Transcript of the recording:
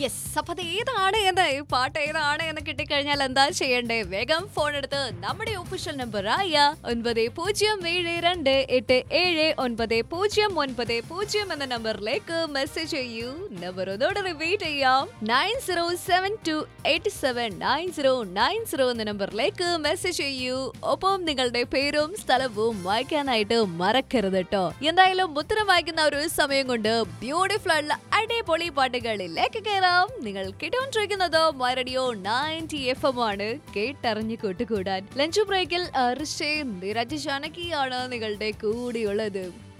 yes അപ്പൊ അത് ഏതാണ് എന്ന് ഈ പാട്ട് ഏതാണ് എന്ന് കിട്ടിക്കഴിഞ്ഞാൽ എന്താ ചെയ്യണ്ടേ വേഗം ഫോൺ എടുത്ത് നമ്മുടെ ഒഫീഷ്യൽ നമ്പർ ആയ ഒൻപത് പൂജ്യം ഏഴ് രണ്ട് എട്ട് ഏഴ് ഒൻപത് പൂജ്യം ഒൻപത് പൂജ്യം എന്ന നമ്പറിലേക്ക് മെസ്സേജ് ചെയ്യൂ നമ്പർ ഒന്നോട് റിപ്പീറ്റ് ചെയ്യാം nine zero seven two eight seven nine zero nine zero എന്ന നമ്പറിലേക്ക് മെസ്സേജ് ചെയ്യൂ ഒപ്പം നിങ്ങളുടെ പേരും സ്ഥലവും വായിക്കാനായിട്ട് മറക്കരുത് കേട്ടോ എന്തായാലും ഉത്തരം വായിക്കുന്ന ഒരു സമയം കൊണ്ട് ബ്യൂട്ടിഫുൾ ആയിട്ടുള്ള അടിപൊളി പാട്ടുകളിലേക്ക് കയറാം നിങ്ങൾ കേട്ടോണ്ടിരിക്കുന്നത് റേഡിയോ നയൻറ്റി എഫ് എം ആണ് കേട്ടറിഞ്ഞ് കൂട്ടുകൂടാൻ ലഞ്ച് ബ്രേക്കിൽ ഋഷേ നിരജ് ജാനകിയാണ് നിങ്ങളുടെ കൂടെയുള്ളത്